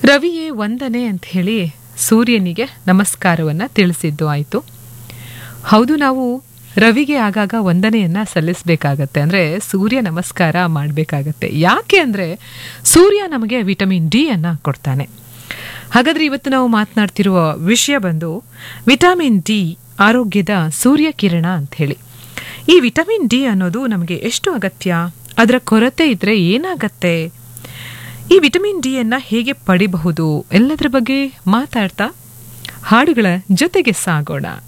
ರವಿಯೇ ವಂದನೆ ಅಂತ ಹೇಳಿ ಸೂರ್ಯನಿಗೆ ನಮಸ್ಕಾರವನ್ನ ತಿಳಿಸಿದ್ದು ಆಯಿತು ಹೌದು ನಾವು ರವಿಗೆ ಆಗಾಗ ವಂದನೆಯನ್ನ ಸಲ್ಲಿಸಬೇಕಾಗತ್ತೆ ಅಂದ್ರೆ ಸೂರ್ಯ ನಮಸ್ಕಾರ ಮಾಡಬೇಕಾಗತ್ತೆ ಯಾಕೆ ಅಂದ್ರೆ ಸೂರ್ಯ ನಮಗೆ ವಿಟಮಿನ್ ಡಿ ಅನ್ನ ಕೊಡ್ತಾನೆ ಹಾಗಾದ್ರೆ ಇವತ್ತು ನಾವು ಮಾತನಾಡ್ತಿರುವ ವಿಷಯ ಬಂದು ವಿಟಮಿನ್ ಡಿ ಆರೋಗ್ಯದ ಸೂರ್ಯ ಕಿರಣ ಅಂತ ಹೇಳಿ ಈ ವಿಟಮಿನ್ ಡಿ ಅನ್ನೋದು ನಮಗೆ ಎಷ್ಟು ಅಗತ್ಯ ಅದರ ಕೊರತೆ ಇದ್ರೆ ಏನಾಗತ್ತೆ ಈ ವಿಟಮಿನ್ ಡಿ ಅನ್ನ ಹೇಗೆ ಪಡಿಬಹುದು ಎಲ್ಲದರ ಬಗ್ಗೆ ಮಾತಾಡ್ತಾ ಹಾಡುಗಳ ಜೊತೆಗೆ ಸಾಗೋಣ